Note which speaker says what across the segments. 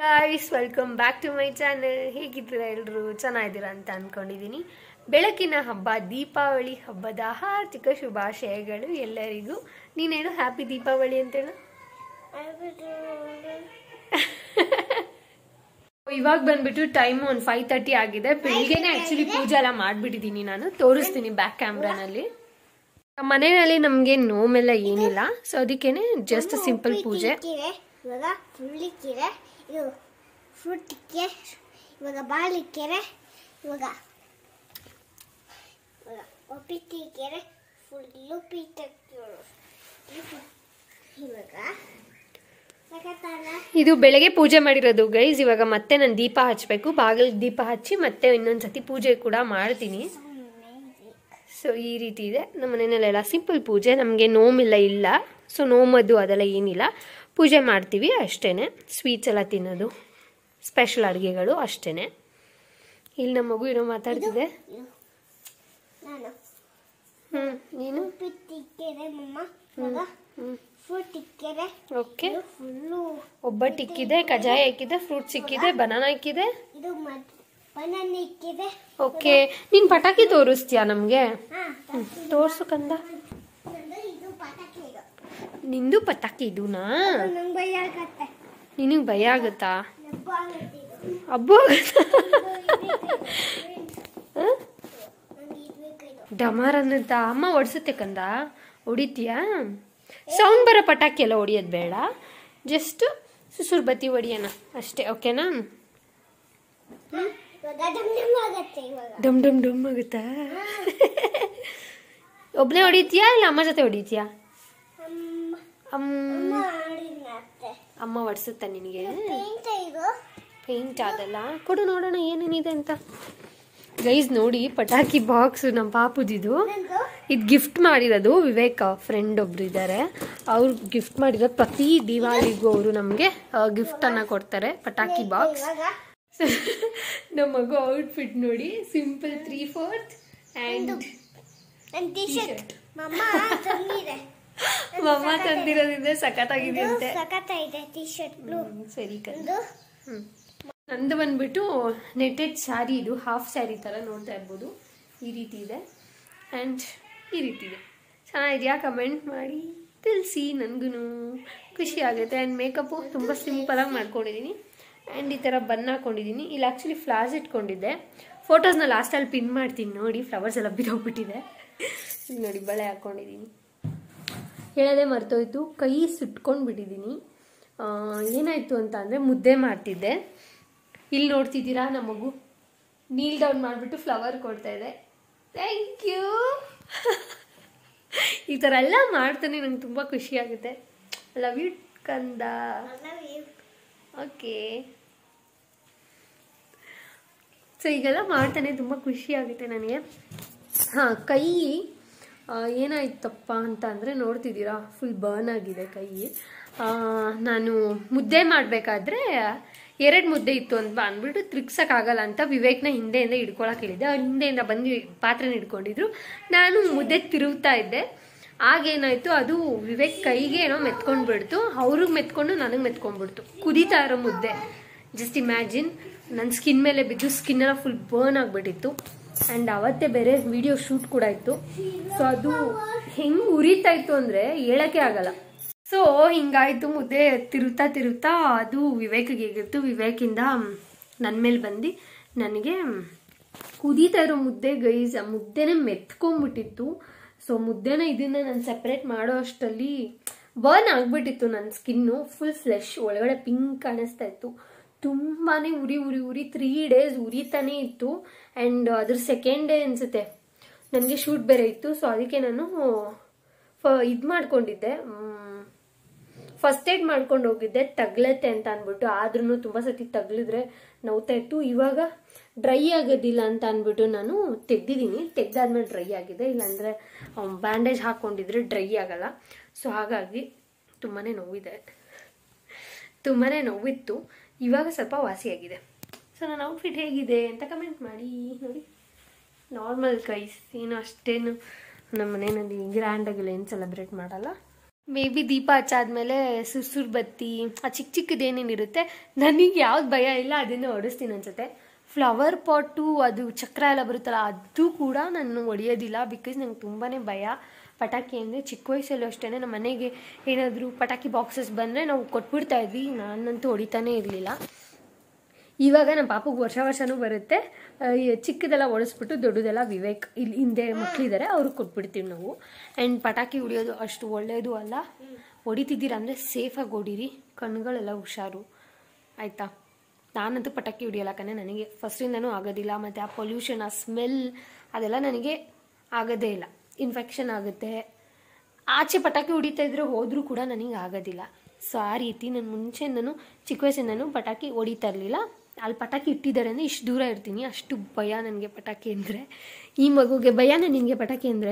Speaker 1: Guys welcome back to my channel ಹೇಗಿದ್ದೀರಾ ಎಲ್ಲರೂ ಚೆನ್ನಾಗಿದ್ದೀರಾ ಅಂತ ಅನ್ಕೊಂಡಿದ್ದೀನಿ ಬೆಳಕಿನ ಹಬ್ಬ ದೀಪಾವಳಿ ಹಬ್ಬದ ಹಾರ್ದಿಕ ಶುಭಾಶಯಗಳು ಎಲ್ಲರಿಗೂ ನೀನೇನು ಹ್ಯಾಪಿ ದೀಪಾವಳಿ ಅಂತೇಳು ಇವಾಗ ಬಂದ್ಬಿಟ್ಟು ಟೈಮ್ ಒಂದು ಫೈವ್ ತರ್ಟಿ ಆಗಿದೆ ಬೆಳಿಗ್ಗೆನೆ ಆಕ್ಚುಲಿ ಪೂಜೆ ಎಲ್ಲ ಮಾಡ್ಬಿಟ್ಟಿದ್ದೀನಿ ನಾನು ತೋರಿಸ್ತೀನಿ ಬ್ಯಾಕ್ ಕ್ಯಾಮ್ರಾನಲ್ಲಿ ನಮ್ಮ ಮನೆಯಲ್ಲಿ ನಮಗೆ ನೋಮೆಲ್ಲ ಏನಿಲ್ಲ ಸೊ ಅದಕ್ಕೇನೆ ಜಸ್ಟ್ ಸಿಂಪಲ್ ಪೂಜೆ
Speaker 2: ಇಕ್ಕಿದೆ ಇವಾಗ ಫುಲ್ ಇಕ್ಕಿದೆ ಇದು ಫ್ರೂಟ್ ಇಕ್ಕೆ ಇವಾಗ ಬಾಲ್ ಇಕ್ಕಿದೆ ಇವಾಗ ಇವಾಗ ಒಪ್ಪಿಟ್ಟು ಇಕ್ಕಿದೆ ಫುಲ್ಲು ಪೀಟ್ ಇವಾಗ ಸಖತ್ತಾದ
Speaker 1: ಇದು ಬೆಳಗ್ಗೆ ಪೂಜೆ ಮಾಡಿರೋದು ಗೈಸ್ ಇವಾಗ ಮತ್ತೆ ನಾನು ದೀಪ ಹಚ್ಚಬೇಕು ಬಾಗಿಲು ದೀಪ ಹಚ್ಚಿ ಮತ್ತೆ ಇನ್ನೊಂದ್ಸತಿ ಪೂಜೆ ಕೂಡ ಮಾಡ್ತೀನಿ ಸೊ ಈ ರೀತಿ ಇದೆ ನಮ್ಮ ಮನೆಯಲ್ಲೆಲ್ಲ ಸಿಂಪಲ್ ಪೂಜೆ ನಮಗೆ ನೋಮೆಲ್ಲ ಇಲ್ಲ ಸೊ ನೋಮದ್ದು ಅದೆಲ್ಲ ಏನಿಲ್ಲ ಪೂಜೆ ಮಾಡ್ತೀವಿ ಅಷ್ಟೇ ಸ್ವೀಟ್ಸ್ ಎಲ್ಲ ತಿನ್ನೋದು ಸ್ಪೆಷಲ್ ಅಡುಗೆಗಳು ಅಷ್ಟೇ ಇಲ್ಲಿ ನಮ್ಮ ಮಗು ಏನೋ ಮಾತಾಡ್ತಿದೆ
Speaker 2: ನಾನು
Speaker 1: ಹ್ಞೂ ನೀನು
Speaker 2: ಉಪ್ಪಿಟ್ಟು ಇಕ್ಕಿದೆ ಮಮ್ಮ ಇವಾಗ
Speaker 1: ಹ್ಞೂ
Speaker 2: ಫ್ರೂಟ್ ಇಕ್ಕಿದೆ
Speaker 1: ಓಕೆ
Speaker 2: ಇದು ಫುಲ್ಲು
Speaker 1: ಒಬ್ಬಟ್ಟು ಇಕ್ಕಿದೆ ಕಜಾಯ ಇಕ್ಕಿದೆ ಫ್ರೂಟ್ಸ್ ಇಕ್ಕಿದೆ ಬನಾನಾ ಇಕ್ಕಿದೆ
Speaker 2: ಇದು ಮದ್ ಬನಾನ ಇಕ್ಕಿದೆ
Speaker 1: ಓಕೆ ನೀನು ಪಟಾಕಿ ತೋರಿಸ್ತೀಯಾ ನಮಗೆ
Speaker 2: ಹಾ
Speaker 1: ತೋರ್ಸು ಕಂದ
Speaker 2: ನಂದು ಇದು ಪಟಾಕಿ ಇದು
Speaker 1: ನಿಂದು ಪಟಾಕಿ ಇದೂನಾ
Speaker 2: ನಂಗೆ ಭಯ ಆಗತ್ತೆ
Speaker 1: ನಿನಗೆ ಭಯ ಆಗುತ್ತಾ
Speaker 2: ನೆಪ ಆಗುತ್ತೆ ಇದು
Speaker 1: ಹಬ್ಬ
Speaker 2: ನಂಗೆ ಇದು ಬೇಕು ಇದು
Speaker 1: ಡಮಾರ್ ಅನ್ನುತ್ತಾ ಅಮ್ಮ ಹೊಡ್ಸುತ್ತೆ ಕಂದ ಹೊಡಿತೀಯಾ ಸೌಂಡ್ ಬರೋ ಪಟಾಕಿ ಎಲ್ಲ ಹೊಡಿಯೋದು ಬೇಡ ಜಸ್ಟ್ ಸುಸುರ್ ಬತ್ತಿ ಹೊಡಿಯೋಣ ಅಷ್ಟೇ ಓಕೆನಾ
Speaker 2: ಇವಾಗ ಡಮ್ ಡಮ್ ಆಗತ್ತೆ ಇವಾಗ
Speaker 1: ಡಮ್ ಡಮ್ ಡಮ್ ಆಗುತ್ತಾ ಒಬ್ಬನೇ ಹೊಡಿತೀಯಾ ಇಲ್ಲ ಅಮ್ಮ ಜೊತೆ ಹೊಡಿತೀಯಾ
Speaker 2: ಅಮ್ಮ
Speaker 1: ಅಮ್ಮ
Speaker 2: ಅಮ್ಮ ಆಡಿನತ್ತೆ
Speaker 1: ಅಮ್ಮ ಹೊಡ್ಸುತ್ತಾ ನಿನಗೆ
Speaker 2: ಪೇಂಟ್ ಇದು
Speaker 1: ಪೇಂಟ್ ಅದಲ್ಲ ಕೊಡು ನೋಡೋಣ ಏನೇನಿದೆ ಅಂತ ಗೈಸ್ ನೋಡಿ ಪಟಾಕಿ ಬಾಕ್ಸ್ ನಮ್ಮ ಪಾಪುದಿದು
Speaker 2: ನಂದು
Speaker 1: ಇದು ಗಿಫ್ಟ್ ಮಾಡಿರೋದು ವಿವೇಕ್ ಫ್ರೆಂಡ್ ಒಬ್ರು ಇದ್ದಾರೆ ಅವ್ರು ಗಿಫ್ಟ್ ಮಾಡಿರೋದು ಪ್ರತಿ ದಿವಾಳಿಗೂ ಅವರು ನಮಗೆ ಗಿಫ್ಟ್ ಅನ್ನ ಕೊಡ್ತಾರೆ ಪಟಾಕಿ ಬಾಕ್ಸ್
Speaker 2: ಇವಾಗ
Speaker 1: ನಮ್ಮ ಮಗು ಔಟ್ಫಿಟ್ ನೋಡಿ ಸಿಂಪಲ್ ತ್ರೀ ಫೋರ್ತ್ ಆ್ಯಂಡ್
Speaker 2: ನನ್ನ ಟಿ ಶರ್ಟ್ ಮಮ್ಮ ತಂದಿದೆ
Speaker 1: ಮಮ್ಮ ತಂದಿರೋದ್ರಿಂದ ಸಖತ್ತಾಗಿದೆಯಂತೆ
Speaker 2: ಸಖತ್ತ ಇದೆ ಟಿ ಶರ್ಟ್ ಬ್ಲೂ
Speaker 1: ಹ್ಮ್, ಸರಿ ಕಣ್
Speaker 2: ಇದು
Speaker 1: ಹ್ಮ್. ನಂದು ಬಂದ್ಬಿಟ್ಟು ನೆಟೆಡ್ ಸ್ಯಾರಿ ಇದು ಹಾಫ್ ಸ್ಯಾರಿ ಥರ ನೋಡ್ತಾ ಇರ್ಬೋದು ಈ ರೀತಿ ಇದೆ ಆ್ಯಂಡ್ ಈ ರೀತಿ ಇದೆ ಚೆನ್ನಾಗಿದೆಯಾ ಕಮೆಂಟ್ ಮಾಡಿ ತಿಳಿಸಿ ನನಗೂ ಖುಷಿ ಆಗುತ್ತೆ ಆ್ಯಂಡ್ ಮೇಕಪ್ಪು ತುಂಬ ಸಿಂಪಲಾಗಿ ಮಾಡ್ಕೊಂಡಿದ್ದೀನಿ ಆ್ಯಂಡ್ ಈ ಥರ ಬನ್ ಹಾಕೊಂಡಿದ್ದೀನಿ ಇಲ್ಲಿ ಆ್ಯಕ್ಚುಲಿ ಫ್ಲಾಸ್ ಇಟ್ಕೊಂಡಿದ್ದೆ ಫೋಟೋಸ್ನ ಲಾಸ್ಟಲ್ಲಿ ಪಿನ್ ಮಾಡ್ತೀನಿ ನೋಡಿ ಫ್ಲವರ್ಸ್ ಎಲ್ಲ ಬಿದ್ದೋಗ್ಬಿಟ್ಟಿದೆ ಇಲ್ಲಿ ನೋಡಿ ಬಳೆ ಹಾಕ್ಕೊಂಡಿದ್ದೀನಿ ಹೇಳೋದೇ ಮರ್ತೋಯ್ತು ಕೈ ಸುಟ್ಕೊಂಡು ಬಿಟ್ಟಿದ್ದೀನಿ ಏನಾಯಿತು ಅಂತ ಅಂದರೆ ಮುದ್ದೆ ಮಾಡ್ತಿದ್ದೆ ಇಲ್ಲಿ ನೋಡ್ತಿದ್ದೀರಾ ನಮ್ಮ ಮಗು ನೀಲ್ ಡೌನ್ ಮಾಡಿಬಿಟ್ಟು ಫ್ಲವರ್ ಕೊಡ್ತಾ ಇದೆ ಥ್ಯಾಂಕ್ ಯು ಈ ಥರ ಎಲ್ಲ ಮಾಡ್ತಾನೆ ನಂಗೆ ತುಂಬ ಖುಷಿ ಆಗುತ್ತೆ ಲವ್ ಯು ಕಂದ ಓಕೆ ಸೊ ಈಗೆಲ್ಲ ಮಾಡ್ತಾನೆ ತುಂಬ ಖುಷಿ ಆಗುತ್ತೆ ನನಗೆ ಹಾಂ ಕೈ ಆ, ಏನಾಯ್ತಪ್ಪ ಅಂತ ಅಂದರೆ ನೋಡ್ತಿದ್ದೀರಾ ಫುಲ್ ಬರ್ನ್ ಆಗಿದೆ ಕೈ ಆ, ನಾನು ಮುದ್ದೆ ಮಾಡಬೇಕಾದ್ರೆ ಎರಡು ಮುದ್ದೆ ಇತ್ತು ಅಂತ ಅಂದ್ಬಿಟ್ಟು ತಿರ್ಗ್ಸೋಕ್ಕಾಗಲ್ಲ ಅಂತ ವಿವೇಕ್ನ ಹಿಂದೆಯಿಂದ ಹಿಡ್ಕೊಳಕ್ಕೆ ಹೇಳಿದ್ದೆ ಅವ್ರು ಹಿಂದೆಯಿಂದ ಬಂದು ಪಾತ್ರೆನ ಹಿಡ್ಕೊಂಡಿದ್ರು ನಾನು ಮುದ್ದೆ ತಿರುಗ್ತಾ ಇದ್ದೆ ಆಗೇನಾಯ್ತು ಅದು ವಿವೇಕ್ ಕೈಗೆ ಏನೋ ಮೆತ್ಕೊಂಡು ಬಿಡ್ತು ಅವ್ರಿಗೆ ಮೆತ್ಕೊಂಡು ನನಗೆ ಮೆತ್ಕೊಂಡ್ಬಿಡ್ತು ಕುದೀತಾ ಇರೋ ಮುದ್ದೆ ಜಸ್ಟ್ ಇಮ್ಯಾಜಿನ್ ನನ್ನ ಸ್ಕಿನ್ ಮೇಲೆ ಬಿದ್ದು ಸ್ಕಿನ್ ಎಲ್ಲ ಫುಲ್ ಬರ್ನ್ ಆಗಿಬಿಟ್ಟಿತ್ತು ಆ್ಯಂಡ್ ಅವತ್ತೇ ಬೇರೆ ವಿಡಿಯೋ ಶೂಟ್ ಕೂಡ ಇತ್ತು ಸೊ ಅದು ಹೆಂಗೆ ಉರಿತಾ ಇತ್ತು ಅಂದರೆ ಹೇಳೋಕ್ಕೆ ಆಗಲ್ಲ ಸೊ ಹಿಂಗಾಯ್ತು ಮುದ್ದೆ ತಿರುತ್ತಾ ತಿರುತ್ತಾ ಅದು ವಿವೇಕಿಗೆ ಹೇಗಿತ್ತು ವಿವೇಕಿಂದ ನನ್ನ ಮೇಲೆ ಬಂದು ನನಗೆ ಕುದೀತಾ ಇರೋ ಮುದ್ದೆ ಗೈಸ್ ಆ ಮುದ್ದೆನೇ ಮೆತ್ಕೊಂಡ್ಬಿಟ್ಟಿತ್ತು ಸೊ ಮುದ್ದೆನ ಇದನ್ನ ನಾನು ಸೆಪ್ರೇಟ್ ಮಾಡೋ ಅಷ್ಟರಲ್ಲಿ ಬರ್ನ್ ಆಗಿಬಿಟ್ಟಿತ್ತು ನನ್ನ ಸ್ಕಿನ್ನು ಫುಲ್ ಫ್ಲೆಶ್ ಒಳಗಡೆ ಪಿಂಕ್ ಕಾಣಿಸ್ತಾ ಇತ್ತು ತುಂಬಾ ಉರಿ ಉರಿ ಉರಿ ತ್ರೀ ಡೇಸ್ ಉರಿತಾನೇ ಇತ್ತು ಆ್ಯಂಡ್ ಅದ್ರ ಸೆಕೆಂಡ್ ಡೇ ಅನಿಸುತ್ತೆ ನನಗೆ ಶೂಟ್ ಬೇರೆ ಇತ್ತು ಸೊ ಅದಕ್ಕೆ ನಾನು ಫ ಇದು ಮಾಡ್ಕೊಂಡಿದ್ದೆ ಫಸ್ಟ್ ಏಡ್ ಮಾಡ್ಕೊಂಡು ಹೋಗಿದ್ದೆ ತಗ್ಲತ್ತೆ ಅಂತ ಅಂದ್ಬಿಟ್ಟು ಆದ್ರೂ ತುಂಬ ಸತಿ ತಗ್ಲಿದ್ರೆ ನೋವ್ತಾ ಇತ್ತು ಇವಾಗ ಡ್ರೈ ಆಗೋದಿಲ್ಲ ಅಂತ ಅಂದ್ಬಿಟ್ಟು ನಾನು ತೆಗ್ದಿದ್ದೀನಿ ತೆಗ್ದಾದ್ಮೇಲೆ ಡ್ರೈ ಆಗಿದೆ ಇಲ್ಲಾಂದರೆ ಬ್ಯಾಂಡೇಜ್ ಹಾಕ್ಕೊಂಡಿದ್ರೆ ಡ್ರೈ ಆಗಲ್ಲ ಸೊ ಹಾಗಾಗಿ ತುಂಬಾ ನೋವಿದೆ ತುಂಬಾ ನೋವಿತ್ತು ಇವಾಗ ಸ್ವಲ್ಪ ವಾಸಿಯಾಗಿದೆ ಸೊ ನನ್ನ ಔಟ್ಫಿಟ್ ಹೇಗಿದೆ ಅಂತ ಕಮೆಂಟ್ ಮಾಡಿ ನೋಡಿ ನಾರ್ಮಲ್ ಕೈಸ್ ಏನು ಅಷ್ಟೇನು ನಮ್ಮ ಮನೆಯಲ್ಲಿ ಗ್ರ್ಯಾಂಡಾಗೆಲ್ಲ ಏನು ಸೆಲೆಬ್ರೇಟ್ ಮಾಡಲ್ಲ ಮೇ ಬಿ ದೀಪ ಹಚ್ಚಾದ್ಮೇಲೆ ಸುಸುರ್ ಬತ್ತಿ ಆ ಚಿಕ್ಕ ಚಿಕ್ಕದೇನೇನಿರುತ್ತೆ ನನಗೆ ಯಾವ್ದು ಭಯ ಇಲ್ಲ ಅದನ್ನೇ ಹೊಡಿಸ್ತೀನಿ ಅನ್ಸುತ್ತೆ ಫ್ಲವರ್ ಪಾಟು ಅದು ಚಕ್ರ ಎಲ್ಲ ಬರುತ್ತಲ್ಲ ಅದು ಕೂಡ ನಾನು ಹೊಡಿಯೋದಿಲ್ಲ ಬಿಕಾಸ್ ನಂಗೆ ತುಂಬಾ ಭಯ ಪಟಾಕಿ ಅಂದರೆ ಚಿಕ್ಕ ವಯಸ್ಸಲ್ಲೂ ಅಷ್ಟೇ ನಮ್ಮ ಮನೆಗೆ ಏನಾದರೂ ಪಟಾಕಿ ಬಾಕ್ಸಸ್ ಬಂದರೆ ನಾವು ಕೊಟ್ಬಿಡ್ತಾ ಇದ್ವಿ ನಾನಂತೂ ಹೊಡಿತಾನೇ ಇರಲಿಲ್ಲ ಇವಾಗ ನಮ್ಮ ಪಾಪಗೆ ವರ್ಷ ವರ್ಷನೂ ಬರುತ್ತೆ ಆ, ಈ ಚಿಕ್ಕದೆಲ್ಲ ಓಡಿಸ್ಬಿಟ್ಟು ದೊಡ್ಡದೆಲ್ಲ ವಿವೇಕ್ ಇಲ್ಲಿ ಹಿಂದೆ ಮಕ್ಕಳಿದ್ದಾರೆ ಅವ್ರಿಗೆ ಕೊಟ್ಬಿಡ್ತೀವಿ ನಾವು ಆ್ಯಂಡ್ ಪಟಾಕಿ ಹೊಡಿಯೋದು ಅಷ್ಟು ಒಳ್ಳೆಯದು ಅಲ್ಲ ಹೊಡಿತಿದ್ದೀರ ಅಂದರೆ ಸೇಫಾಗಿ ಹೊಡೀರಿ ಕಣ್ಗಳೆಲ್ಲ ಹುಷಾರು ಆಯಿತಾ ನಾನಂತೂ ಪಟಾಕಿ ಹೊಡಿಯಲ್ಲ ಕಣೆ ನನಗೆ ಫಸ್ಟಿಂದನೂ ಆಗೋದಿಲ್ಲ ಮತ್ತು ಆ ಪೊಲ್ಯೂಷನ್ ಆ ಸ್ಮೆಲ್ ಅದೆಲ್ಲ ನನಗೆ ಆಗೋದೇ ಇಲ್ಲ ಇನ್ಫೆಕ್ಷನ್ ಆಗುತ್ತೆ ಆಚೆ ಪಟಾಕಿ ಹೊಡಿತಾ ಇದ್ರೆ ಹೋದರೂ ಕೂಡ ನನಗೆ ಆಗೋದಿಲ್ಲ ಸೊ ಆ ರೀತಿ ನಾನು ಮುಂಚೆಯಿಂದನೂ ಚಿಕ್ಕ ವಯಸ್ಸಿಂದನೂ ಪಟಾಕಿ ಹೊಡಿತಾ ಇರಲಿಲ್ಲ ಅಲ್ಲಿ ಪಟಾಕಿ ಇಟ್ಟಿದ್ದಾರೆ ಅಂದರೆ ಇಷ್ಟು ದೂರ ಇರ್ತೀನಿ ಅಷ್ಟು ಭಯ ನನಗೆ ಪಟಾಕಿ ಅಂದರೆ ಈ ಮಗುಗೆ ಭಯನ ನಿನಗೆ ಪಟಾಕಿ ಅಂದರೆ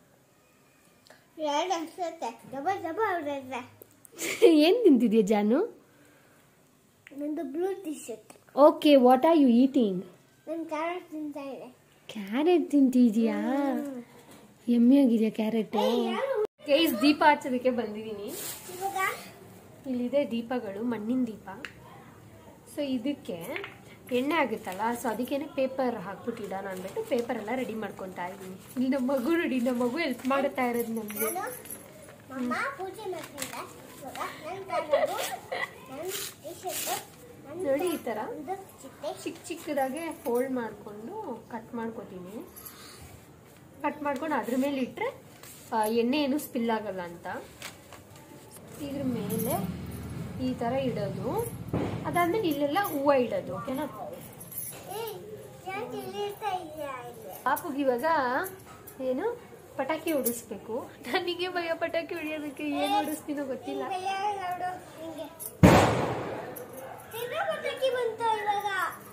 Speaker 2: ಎರಡು ಅನ್ಸುತ್ತೆ ದಬ ದಬ ಹೊಡೆದ್ರೆ
Speaker 1: ಏನು ತಿಂತಿದ್ಯಾ ಜಾನು
Speaker 2: ನಂದು blue T shirt
Speaker 1: okay what are you eating
Speaker 2: ನನ್ನ ಕ್ಯಾರೆಟ್ ತಿಂತಾ ಇದೆ
Speaker 1: ಕ್ಯಾರೆಟ್ ತಿಂತಿದ್ಯಾ ಎಮ್ಮೆ ಆಗಿದೆಯಾ ಕ್ಯಾರೆಟ್ ಗೈಸ್ ದೀಪ ಹಚ್ಚೋದಕ್ಕೆ ಬಂದಿದ್ದೀನಿ
Speaker 2: ಇವಾಗ
Speaker 1: ಇಲ್ಲಿದೆ ದೀಪಗಳು ಮಣ್ಣಿನ ದೀಪ ಸೊ ಇದಕ್ಕೆ ಎಣ್ಣೆ ಆಗುತ್ತಲ್ಲ ಸೊ ಅದಕ್ಕೇನೆ ಪೇಪರ್ ಹಾಕ್ಬಿಟ್ಟಿಡೋಣ ಅಂದ್ಬಿಟ್ಟು ಪೇಪರ್ ಎಲ್ಲ ರೆಡಿ ಮಾಡ್ಕೊತಾ ಇದ್ದೀನಿ ಇಲ್ಲಿ ನಮ್ಮ ಮಗು ನೋಡಿ ನಮ್ಮ ಮಗು ಹೆಲ್ಪ್ ಮಾಡುತ್ತಾ ಇರೋದು ನಮಗೆ
Speaker 2: ನಾನು ಮಮ್ಮ ಪೂಜೆ ಮಾಡ್ತಿದ್ದೆ ಇವಾಗ ನನ್ನ ಕ್ಯಾರೆಟು ನನ್ನ ಟಿ ಶರ್ಟು ನನ್ನ
Speaker 1: ನೋಡಿ ಈ ಥರ
Speaker 2: ಒಂದು ಚಿಟ್ಟೆ
Speaker 1: ಚಿಕ್ಕ ಚಿಕ್ಕದಾಗೆ ಫೋಲ್ಡ್ ಮಾಡಿಕೊಂಡು ಕಟ್ ಮಾಡ್ಕೋತೀನಿ ಕಟ್ ಮಾಡ್ಕೊಂಡು ಅದ್ರ ಮೇಲೆ ಇಟ್ಟರೆ ಎಣ್ಣೆ ಏನು ಸ್ಪಿಲ್ ಆಗಲ್ಲ ಅಂತ ಇದ್ರ ಮೇಲೆ ಈ ಥರ ಇಡೋದು ಅದಾದ್ಮೇಲೆ ಇಲ್ಲೆಲ್ಲ ಹೂವು ಇಡೋದು ಓಕೆನಾ
Speaker 2: ಏಯ್ ಯಾಕೆ ಇಲ್ಲಿ ಇರ್ತಾ ಇದೆಯಾ ಇಲ್ಲಿ
Speaker 1: ಪಾಪುಗೆ ಇವಾಗ ಏನು ಪಟಾಕಿ ಹೊಡಿಸ್ಬೇಕು ನನಗೆ ಭಯ ಪಟಾಕಿ ಹೊಡಿಯೋದಕ್ಕೆ ಏನು ಹೊಡಿಸ್ತೀನೋ ಗೊತ್ತಿಲ್ಲ
Speaker 2: ಬೆಲೆ ನೋಡು ಹಿಂಗೆ ತಿರ್ಗಾ ಪಟಾಕಿ ಬಂತು ಇವಾಗ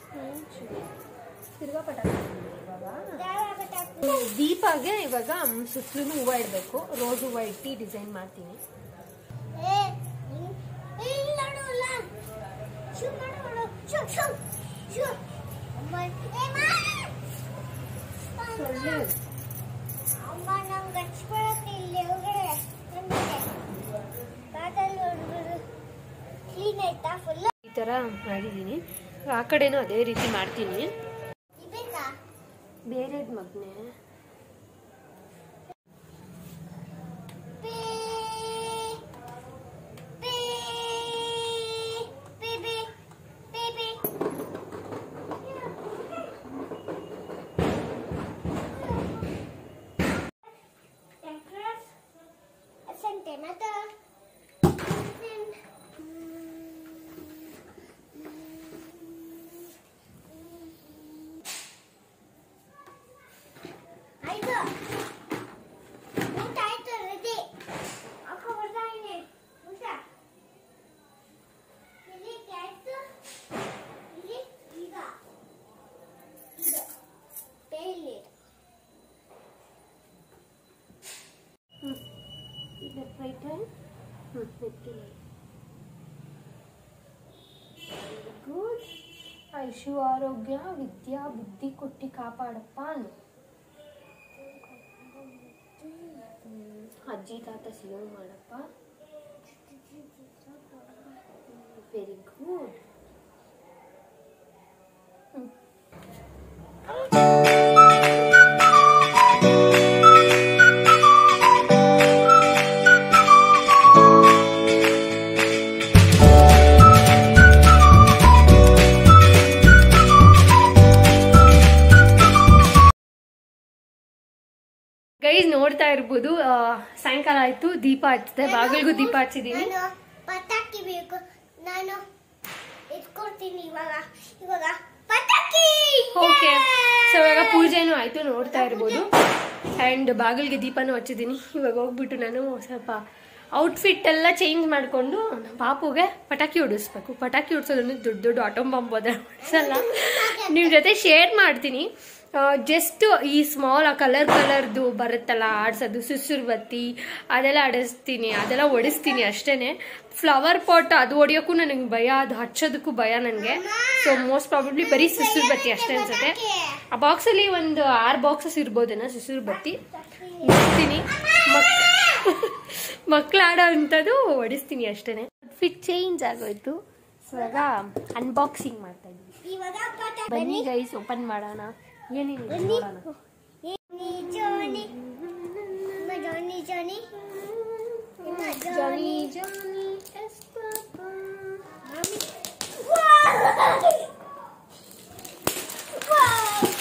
Speaker 1: ತಿರ್ಗಾ ಪಟಾಕಿ ಇವಾಗ
Speaker 2: ಯಾವ ಪಟಾಕಿ
Speaker 1: ದೀಪಾಗೆ ಇವಾಗ ಸುತ್ತಲೂ ಹೂವು ಇಡಬೇಕು ರೋಸ್ ಹೂವು ಇಟ್ಟು ಡಿಸೈನ್ ಮಾಡ್ತೀನಿ
Speaker 2: ಏ ಹಿಂಗ್- ಏ, ಇಲ್ಲಿ ನೋಡು ಇಲ್ಲ ಶೂ ಮಾಡು ಮಾಡು ಶೂ ಶೂ ಶೂ ಅಮ್ಮ ಏ ಮಾ
Speaker 1: ಸೊಳ್ಳೆ
Speaker 2: ಅಮ್ಮ ನಮ್ಗೆ ಹಚ್ಕೊಳಕ್ಕೆ ಇಲ್ಲಿ ಒಳಗಡೆ ನಮಗೆ ಬಾಟಲ್ ಹೊಡ್ಬಿಡು ಕ್ಲೀನ್ ಆಯ್ತಾ ಫುಲ್
Speaker 1: ಈ ಥರ ಮಾಡಿದ್ದೀನಿ ಆ ಕಡೆನೂ ಅದೇ ರೀತಿ ಮಾಡ್ತೀನಿ
Speaker 2: ಬೇಕಾ
Speaker 1: ಬೇರೆದ್ ಮಗ್ನೆ
Speaker 2: ಪೇ ಪೇ ಪೇ ಪೇ ಪೇ ಪೇ Asante, mata. ಆಯ್ತು ಊಟ ಆಯ್ತು ರೆಡಿ ಅಕ್ಕ ಬರ್ತಾ ಇದೀನಿ ಊಟ ಇಲ್ಲಿ ಆಯ್ತು ಇಲ್ಲಿ ಈಗ ಇದು ಪೇಲಿ
Speaker 1: ರೈಟ್ ಗುಡ್ ಐಶು ಆರೋಗ್ಯ ವಿದ್ಯಾ ಬುದ್ಧಿ ಕೊಟ್ಟಿ ಕಾಪಾಡಪ್ಪ ಅನ್ನು ಹ್ಮ್. ಅಜ್ಜಿ ತಾತ ಸಿಗೋ ಮಾಡಪ್ಪ ವೆರಿ ಗುಡ್ ಗೈಸ್ ನೋಡ್ತಾ ಇರ್ಬೋದು ಆ, ಸಾಯಂಕಾಲ ಆಯ್ತು ದೀಪ ಹಚ್ಚಿದೆ ಬಾಗಿಲಿಗೂ ದೀಪ ಹಚ್ಚಿದೀನಿ
Speaker 2: ನಾನು ಪಟಾಕಿ ಬೇಕು ನಾನು ಇಟ್ಕೊಡ್ತೀನಿ ಇವಾಗ ಇವಾಗ ಪಟಾಕಿ
Speaker 1: ಓಕೆ ಸೊ ಇವಾಗ ಪೂಜೆನೂ ಆಯ್ತು ನೋಡ್ತಾ ಇರ್ಬೋದು ಆ್ಯಂಡ್ ಬಾಗಿಲಿಗೆ ದೀಪನೂ ಹಚ್ಚಿದ್ದೀನಿ ಇವಾಗ ಹೋಗ್ಬಿಟ್ಟು ನಾನು ಸ್ವಲ್ಪ ಔಟ್ಫಿಟ್ ಎಲ್ಲ ಚೇಂಜ್ ಮಾಡಿಕೊಂಡು ಪಾಪುಗೆ ಪಟಾಕಿ ಹೊಡಿಸ್ಬೇಕು ಪಟಾಕಿ ಹೊಡ್ಸೋದನ್ನು ದೊಡ್ಡ ದೊಡ್ಡ ಆಟೋ ಬಾಂಬ್ ಹೋದ್ರೆ ಹೊಡ್ಸಲ್ಲ ನಿಮ್ಮ ಜೊತೆ ಶೇರ್ ಮಾಡ್ತೀನಿ ಜಸ್ಟ್ ಈ ಸ್ಮಾಲ್ ಆ ಕಲರ್ ಕಲರ್ದು ಬರುತ್ತಲ್ಲ ಆಡ್ಸೋದು ಸುಸುರು ಬತ್ತಿ ಅದೆಲ್ಲ ಆಡಿಸ್ತೀನಿ ಅದೆಲ್ಲ ಹೊಡಿಸ್ತೀನಿ ಅಷ್ಟೇನೆ ಫ್ಲವರ್ ಪಾಟ್ ಅದು ಹೊಡಿಯೋಕ್ಕೂ ನನಗೆ ಭಯ ಅದು ಹಚ್ಚೋದಕ್ಕೂ ಭಯ ನನಗೆ ಸೊ ಮೋಸ್ಟ್ ಪ್ರಾಬಬ್ಲಿ ಬರೀ ಸುಸುರು ಬತ್ತಿ ಅಷ್ಟೇ ಅನ್ಸುತ್ತೆ ಆ ಬಾಕ್ಸಲ್ಲಿ ಒಂದು ಆರು ಬಾಕ್ಸಸ್ ಇರ್ಬೋದೇನೋ ಸುಸುರು ಬತ್ತಿ ಇಡ್ತೀನಿ ಮಕ್ ಮಕ್ಳು ಆಡೋ ಅಂಥದ್ದು ಹೊಡಿಸ್ತೀನಿ ಅಷ್ಟೇ ಫಿಟ್ ಚೇಂಜ್ ಆಗೋಯ್ತು ಇವಾಗ ಅನ್ಬಾಕ್ಸಿಂಗ್ ಮಾಡ್ತಾ ಇದ್ವಿ
Speaker 2: ಇವಾಗ ಪಾಠ
Speaker 1: ಬನ್ನಿ ಗೈಸ್ ಓಪನ್ ಮಾಡೋಣ ಏನೇನಿದೆ
Speaker 2: ಬನ್ನಿ
Speaker 1: ನೋಡೋಣ
Speaker 2: ಜಾನಿ ಜಾನಿ ನಿಮ್ಮ ಜಾನಿ ಜಾನಿ ನಿಮ್ಮ ಜಾನಿ
Speaker 1: ಜಾನಿ ಎಸ್ ಪಾಪಾ.
Speaker 2: ಮಾಮಿ ವಾವ್ ವಾವ್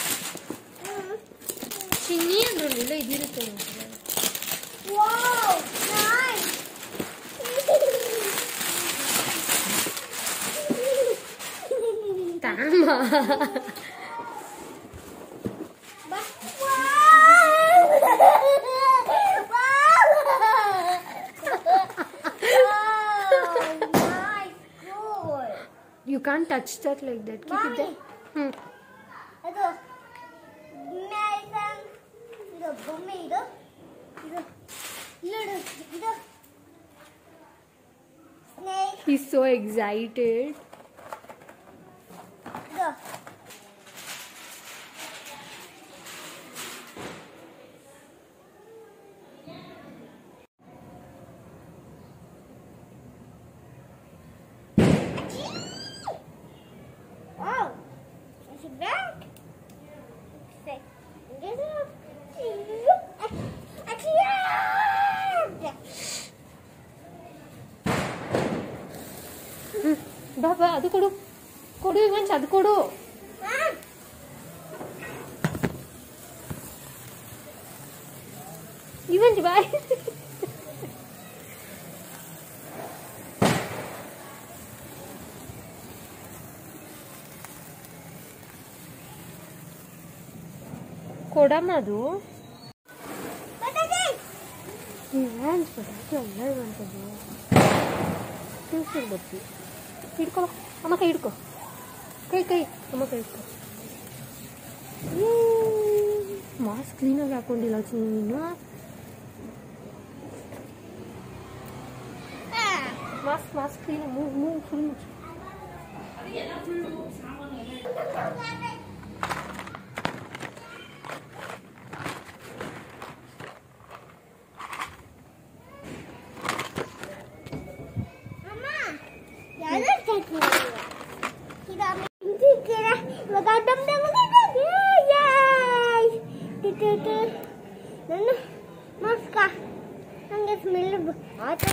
Speaker 1: ಚಿನ್ನಿ ಅದ್ರಲ್ಲೆಲ್ಲ ಇದಿರುತ್ತೆ ನೋಡ್ರಿ.
Speaker 2: ವಾವ್ ನೈಸ್
Speaker 1: ತಾಮ you can touch that like that keep it
Speaker 2: Mommy.
Speaker 1: ಹ್ಞೂ
Speaker 2: ಅದು ಮ್ಯಾಸನ್ ಇದು ಬೊಮ್ಮೆ ಇದು ಇದು ಇಲ್ಲಡು ಇದು ಸ್ನೇಕ್
Speaker 1: ಈಸ್ ಸೋ ಎಕ್ಸೈಟೆಡ್
Speaker 2: ಇದು Wow, is it back? Say, this is a cloud.
Speaker 1: ಬಾ ಬಾ ಅದು ಕೊಡು ಕೊಡು ಇವನ್ಸ್ ಅದು ಕೊಡು
Speaker 2: Ah,
Speaker 1: ಇವನ್ಸ್ ಬಾಯ್ ಕೊಡಮ್ಮ ಅದು
Speaker 2: what is it?
Speaker 1: ಇವನ್ಸ್ ಪಟಾಕಿ ಅಲ್ಲ ಇವಂತದ್ದು ತಿಳ್ಸಿರ್ಬೇಕು ಹಿಡ್ಕೊ ಅಮ್ಮ ಕೈ ಹಿಡ್ಕೊ ಕೈ ಕೈ ಅಮ್ಮ ಕೈ ಹಿಡ್ಕೊ ಮಾಸ್ಕ್ ಕ್ಲೀನಾಗಿ ಹಾಕೊಂಡಿಲ್ಲ ನೀನು
Speaker 2: Ah,
Speaker 1: mask mask clean move move full
Speaker 2: ಅಮ್ಮ ಯಾರು ಚಟ್ನಿ ಈಗ ಇಂತಿಕ್ಕಿರ ಇವಾಗ ಡಮ್ ಡಮ್ ನನ್ನ ಮಸ್ಕ ನನಗೆ ಸ್ಮೆಲ್ ಆಯ್ತು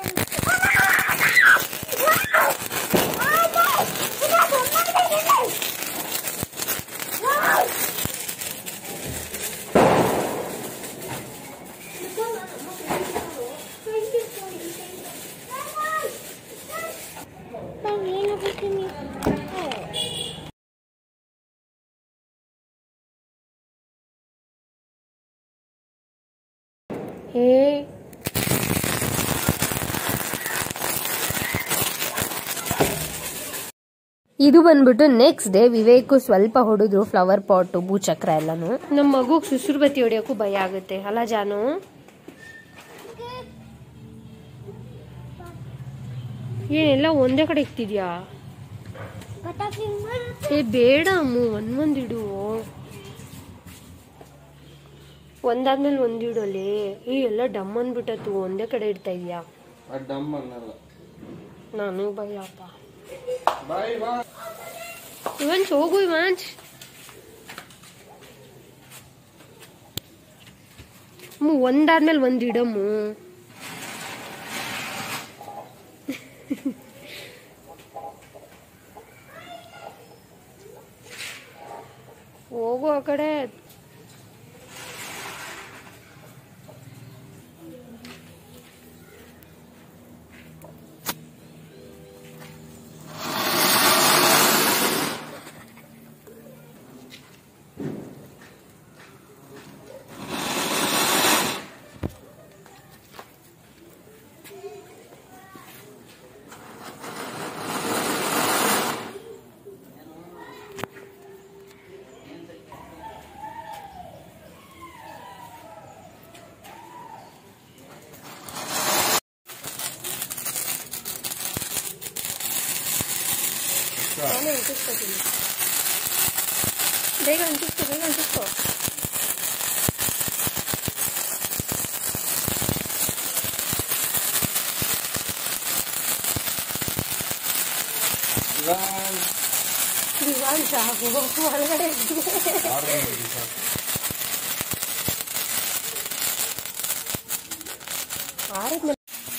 Speaker 2: ಏನು ಬಿಡ್ತೀನಿ
Speaker 1: ಹೇ ಇದು ಬಂದ್ಬಿಟ್ಟು ನೆಕ್ಸ್ಟ್ ಡೇ ವಿವೇಕು ಸ್ವಲ್ಪ ಹೊಡೆದ್ರು ಫ್ಲವರ್ ಪಾಟ್ ಭೂಚಕ್ರ ಎಲ್ಲಾನು ನಮ್ಮ ಮಗುಗ್ ಸುಸುರು ಬತ್ತಿ ಹೊಡಿಯೋಕ್ಕೂ ಭಯ ಆಗುತ್ತೆ ಅಲ್ಲ ಜಾನು ಏನೆಲ್ಲ ಒಂದೇ ಕಡೆ ಇಕ್ತಿದ್ಯಾ
Speaker 2: ಪಟಾಕಿ
Speaker 1: ಏ ಬೇಡ ಅಮ್ಮು ಒಂದ್ ಒಂದಿಡು ಒಂದಾದ್ಮೇಲೆ ಒಂದಿಡು ಅಲ್ಲಿ ಈ ಎಲ್ಲ ಡಮ್ ಅಂದ್ಬಿಟ್ಟತ್ತು ಒಂದೇ ಕಡೆ ಇಡ್ತಾ ಇದೀಯಾ
Speaker 3: ಆ ಡಮ್ ಅನ್ನಲ್ಲ
Speaker 1: ನನಗ್ ಭಯ ಅಪ್ಪ
Speaker 3: ಬಾಯ್ ಬಾ
Speaker 1: ಇವಂಚ್ ಹೋಗು ಇವಂಚ್ ಅಮ್ಮು ಒಂದಾದ್ಮೇಲೆ ಒಂದ್ ಇಡಮ್ಮು ಹೋಗು ಆ ಕಡೆ ನಾನೇ ಅಂಟಿಸ್ಕೊತೀನಿ ಬೇಗ ಅಂಟಿಸ್ಕೊ ಬೇಗ ಅಂಟಿಸ್ಕೊ
Speaker 3: ಡಿಸೈನ್
Speaker 1: ಡಿಸೈನ್ ಸಾಕು ಒಳಗಡೆ ಇದೆ. ಆರಿದ್ಮೇಲೆ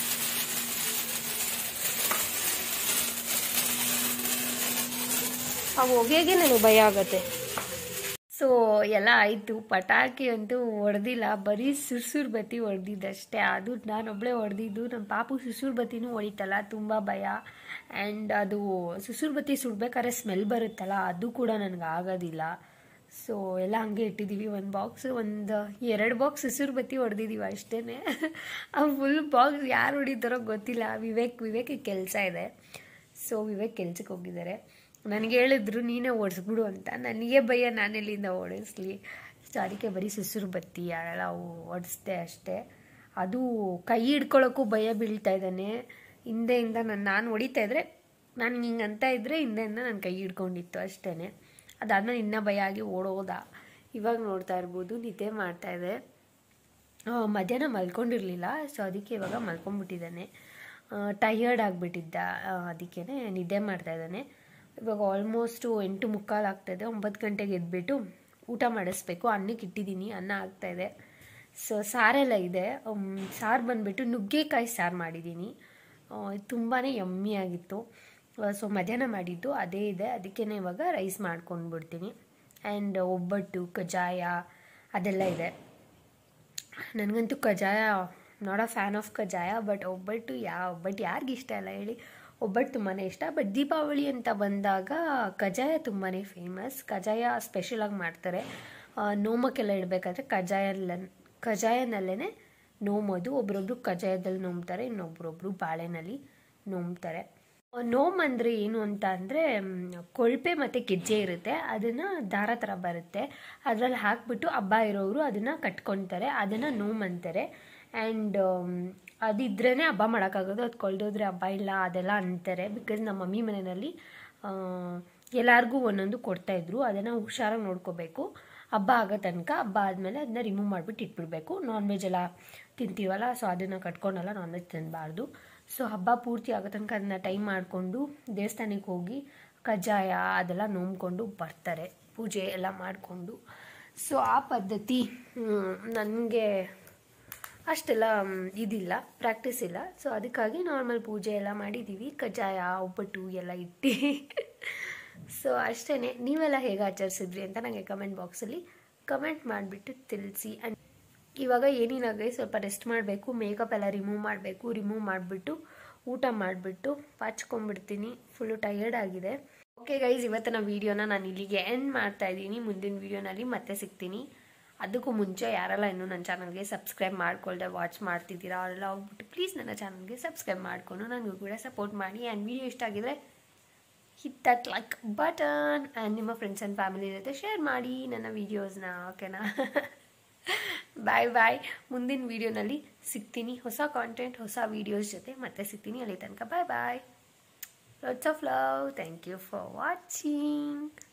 Speaker 1: ಆ ಹೊಗೆಗೆ ನನಗೆ ಭಯ ಆಗತ್ತೆ ಸೊ ಎಲ್ಲ ಆಯಿತು ಪಟಾಕಿ ಅಂತೂ ಹೊಡೆದಿಲ್ಲ ಬರೀ ಸುರ್ಸುರ್ ಬತ್ತಿ ಹೊಡೆದಿದ್ದಷ್ಟೇ ಅದು ನಾನೊಬ್ಬಳೇ ಹೊಡೆದಿದ್ದು ನಮ್ಮ ಪಾಪು ಸುರ್ಸುರ್ ಬತ್ತಿನೂ ಹೊಡಿತಲ್ಲ ತುಂಬ ಭಯ ಆ್ಯಂಡ್ ಅದು ಸುರ್ಸುರ್ ಬತ್ತಿ ಸುಡ್ಬೇಕಾದ್ರೆ ಸ್ಮೆಲ್ ಬರುತ್ತಲ್ಲ ಅದು ಕೂಡ ನನಗೆ ಆಗೋದಿಲ್ಲ ಸೊ ಎಲ್ಲ ಹಂಗೆ ಇಟ್ಟಿದ್ದೀವಿ ಒಂದು ಬಾಕ್ಸ್ ಒಂದು ಎರಡು ಬಾಕ್ಸ್ ಸುಸುರು ಬತ್ತಿ ಹೊಡೆದಿದ್ದೀವಿ ಅಷ್ಟೇ ಆ ಫುಲ್ ಬಾಕ್ಸ್ ಯಾರು ಹೊಡಿತಾರೋ ಗೊತ್ತಿಲ್ಲ ವಿವೇಕ್ ವಿವೇಕ್ ಕೆಲಸ ಇದೆ ಸೊ ವಿವೇಕ್ ಕೆಲ್ಸಕ್ಕೆ ಹೋಗಿದ್ದಾರೆ ನನಗೆ ಹೇಳಿದ್ರು ನೀನೇ ಓಡಿಸ್ಬಿಡು ಅಂತ ನನಗೆ ಭಯ ನಾನೆಲ್ಲಿಂದ ಓಡಿಸ್ಲಿ ಸೊ ಅದಕ್ಕೆ ಬರೀ ಸುಸುರು ಬತ್ತಿ ಅವೆಲ್ಲ ಓಡಿಸ್ದೆ ಅಷ್ಟೇ ಅದು ಕೈ ಹಿಡ್ಕೊಳ್ಳೋಕ್ಕೂ ಭಯ ಬೀಳ್ತಾ ಇದ್ದಾನೆ ಹಿಂದೆಯಿಂದ ನಾನು ನಾನು ಹೊಡಿತಾ ಇದ್ರೆ ನಾನು ಹಿಂಗೆ ಅಂತ ಇದ್ದರೆ ಹಿಂದೆಯಿಂದ ನನ್ನ ಕೈ ಹಿಡ್ಕೊಂಡಿತ್ತು ಅಷ್ಟೇ ಅದಾದ್ಮೇಲೆ ಇನ್ನೂ ಭಯ ಆಗಿ ಓಡೋದ ಇವಾಗ ನೋಡ್ತಾ ಇರ್ಬೋದು ನಿದ್ದೆ ಮಾಡ್ತಾ ಇದೆ ಆ, ಮಧ್ಯಾಹ್ನ ಮಲ್ಕೊಂಡಿರಲಿಲ್ಲ ಸೊ ಅದಕ್ಕೆ ಇವಾಗ ಮಲ್ಕೊಂಡ್ಬಿಟ್ಟಿದ್ದಾನೆ ಟಯರ್ಡ್ ಆಗಿಬಿಟ್ಟಿದ್ದ ಅದಕ್ಕೇ ನಿದ್ದೆ ಮಾಡ್ತಾ ಇದ್ದಾನೆ ಇವಾಗ ಆಲ್ಮೋಸ್ಟು ಎಂಟು ಮುಕ್ಕಾಲು ಆಗ್ತಾಯಿದೆ ಒಂಬತ್ತು ಗಂಟೆಗೆ ಎದ್ಬಿಟ್ಟು ಊಟ ಮಾಡಿಸ್ಬೇಕು ಅನ್ನಕ್ಕೆ ಇಟ್ಟಿದ್ದೀನಿ ಅನ್ನ ಆಗ್ತಾಯಿದೆ ಸೊ ಸಾರೆಲ್ಲ ಇದೆ ಉಮ್, ಸಾರು ಬಂದುಬಿಟ್ಟು ನುಗ್ಗೆಕಾಯಿ ಸಾರು ಮಾಡಿದ್ದೀನಿ ತುಂಬಾ ಯಮ್ಮಿ ಆಗಿತ್ತು ಸೊ ಮಧ್ಯಾಹ್ನ ಮಾಡಿದ್ದು ಅದೇ ಇದೆ ಅದಕ್ಕೇ ಇವಾಗ ರೈಸ್ ಮಾಡ್ಕೊಂಡು ಬಿಡ್ತೀನಿ ಆ್ಯಂಡ್ ಒಬ್ಬಟ್ಟು ಕಜ್ಜಾಯ ಅದೆಲ್ಲ ಇದೆ ನನಗಂತೂ ಕಜ್ಜಾಯ not a fan of kajjaya but ಒಬ್ಬಟ್ಟು ಯಾವ ಒಬ್ಬಟ್ಟು ಯಾರಿಗೆ ಇಷ್ಟ ಇಲ್ಲ ಹೇಳಿ ಒಬ್ಬಟ್ಟು ತುಂಬಾ ಇಷ್ಟ ಬಟ್ ದೀಪಾವಳಿ ಅಂತ ಬಂದಾಗ ಕಜ್ಜಾಯ ತುಂಬಾ ಫೇಮಸ್ ಕಜ್ಜಾಯ ಸ್ಪೆಷಲಾಗಿ ಮಾಡ್ತಾರೆ ಆ, ನೋಮಕ್ಕೆಲ್ಲ ಇಡಬೇಕಾದ್ರೆ ಕಜ್ಜಾಯಲ್ಲ ಕಜ್ಜಾಯನಲ್ಲೇ ನೋಮೋದು ಒಬ್ರೊಬ್ರು ಕಜ್ಜಾಯದಲ್ಲಿ ನೋಮ್ತಾರೆ ಇನ್ನೊಬ್ರೊಬ್ರು ಬಾಳೆನಲ್ಲಿ ನೋಮ್ತಾರೆ ಆ, ನೋಮ್ ಅಂದರೆ ಏನು ಅಂತ ಅಂದರೆ ಕೊಳ್ಪೆ ಮತ್ತು ಗೆಜ್ಜೆ ಇರುತ್ತೆ ಅದನ್ನು ದಾರ ಥರ ಬರುತ್ತೆ ಅದರಲ್ಲಿ ಹಾಕ್ಬಿಟ್ಟು ಹಬ್ಬ ಇರೋರು ಅದನ್ನು ಕಟ್ಕೊತಾರೆ ಅದನ್ನು ನೋಮ್ ಅಂತಾರೆ ಆ್ಯಂಡ್ ಅದಿದ್ರೇ ಹಬ್ಬ ಮಾಡೋಕ್ಕಾಗೋದು ಅದು ಕೊಳ್ದೋದ್ರೆ ಹಬ್ಬ ಇಲ್ಲ ಅದೆಲ್ಲ ಅಂತಾರೆ ಬಿಕಾಸ್ ನಮ್ಮ ಮಮ್ಮಿ ಮನೆಯಲ್ಲಿ ಎಲ್ಲರಿಗೂ ಒಂದೊಂದು ಕೊಡ್ತಾಯಿದ್ರು ಅದನ್ನು ಹುಷಾರಾಗಿ ನೋಡ್ಕೋಬೇಕು ಹಬ್ಬ ಆಗೋ ತನಕ ಹಬ್ಬ ಆದಮೇಲೆ ಅದನ್ನ ರಿಮೂವ್ ಮಾಡಿಬಿಟ್ಟು ಇಟ್ಬಿಡಬೇಕು ನಾನ್ ವೆಜ್ ಎಲ್ಲ ತಿಂತೀವಲ್ಲ ಸೊ ಅದನ್ನು ಕಟ್ಕೊಂಡಲ್ಲ ನಾನ್ ವೆಜ್ ತಿನ್ನಬಾರ್ದು ಸೊ ಹಬ್ಬ ಪೂರ್ತಿ ಆಗೋ ತನಕ ಅದನ್ನ ಟೈಮ್ ಮಾಡಿಕೊಂಡು ದೇವಸ್ಥಾನಕ್ಕೆ ಹೋಗಿ ಕಜ್ಜಾಯ ಅದೆಲ್ಲ ನೋಮ್ಕೊಂಡು ಬರ್ತಾರೆ ಪೂಜೆ ಎಲ್ಲ ಮಾಡಿಕೊಂಡು ಸೊ ಆ ಪದ್ಧತಿ ನನಗೆ ಅಷ್ಟೆಲ್ಲ ಮ್, ಇದಿಲ್ಲ ಪ್ರಾಕ್ಟೀಸ್ ಇಲ್ಲ ಸೊ ಅದಕ್ಕಾಗಿ ನಾರ್ಮಲ್ ಪೂಜೆ ಎಲ್ಲ ಮಾಡಿದ್ದೀವಿ ಕಜ್ಜಾಯ ಒಬ್ಬಟ್ಟು ಎಲ್ಲ ಇಟ್ಟು ಸೊ ಅಷ್ಟೇ ನೀವೆಲ್ಲ ಹೇಗೆ ಆಚರಿಸಿದ್ರಿ ಅಂತ ನನಗೆ ಕಮೆಂಟ್ ಬಾಕ್ಸಲ್ಲಿ ಕಮೆಂಟ್ ಮಾಡಿಬಿಟ್ಟು ತಿಳಿಸಿ ಆ್ಯಂಡ್ ಇವಾಗ ಏನೇನಾಗಲಿ ಸ್ವಲ್ಪ ರೆಸ್ಟ್ ಮಾಡಬೇಕು ಮೇಕಪ್ ಎಲ್ಲ ರಿಮೂವ್ ಮಾಡಬೇಕು ರಿಮೂವ್ ಮಾಡಿಬಿಟ್ಟು ಊಟ ಮಾಡಿಬಿಟ್ಟು ಪಾಚ್ಕೊಂಡ್ಬಿಡ್ತೀನಿ ಫುಲ್ಲು ಟಯರ್ಡ್ ಆಗಿದೆ ಓಕೆ ಗೈಸ್ ಇವತ್ತಿನ ವೀಡಿಯೋನ ನಾನು ಇಲ್ಲಿಗೆ ಎಂಡ್ ಮಾಡ್ತಾ ಇದ್ದೀನಿ ಮುಂದಿನ ವೀಡಿಯೋನಲ್ಲಿ ಮತ್ತೆ ಸಿಗ್ತೀನಿ ಅದಕ್ಕೂ ಮುಂಚೆ ಯಾರೆಲ್ಲ ಇನ್ನೂ ನನ್ನ ಚಾನಲ್ಗೆ ಸಬ್ಸ್ಕ್ರೈಬ್ ಮಾಡ್ಕೊಳ್ದೆ ವಾಚ್ ಮಾಡ್ತಿದ್ದೀರಾ ಅವರೆಲ್ಲ ಹೋಗ್ಬಿಟ್ಟು ಪ್ಲೀಸ್ ನನ್ನ ಚಾನಲ್ಗೆ ಸಬ್ಸ್ಕ್ರೈಬ್ ಮಾಡಿಕೊಂಡು ನನಗೂ ಕೂಡ ಸಪೋರ್ಟ್ ಮಾಡಿ ಆ್ಯಂಡ್ ವೀಡಿಯೋ ಇಷ್ಟ ಆಗಿದ್ರೆ hit that like button and ನಿಮ್ಮ ಫ್ರೆಂಡ್ಸ್ ಆ್ಯಂಡ್ ಫ್ಯಾಮಿಲಿ ಜೊತೆ ಶೇರ್ ಮಾಡಿ ನನ್ನ ವೀಡಿಯೋಸ್ನ ಓಕೆನಾ ಬಾಯ್ ಬಾಯ್ ಮುಂದಿನ ವೀಡಿಯೋನಲ್ಲಿ ಸಿಗ್ತೀನಿ ಹೊಸ ಕಾಂಟೆಂಟ್ ಹೊಸ ವೀಡಿಯೋಸ್ ಜೊತೆ ಮತ್ತೆ ಸಿಗ್ತೀನಿ ಅಲ್ಲಿ ತನಕ bye bye lots of love thank you for watching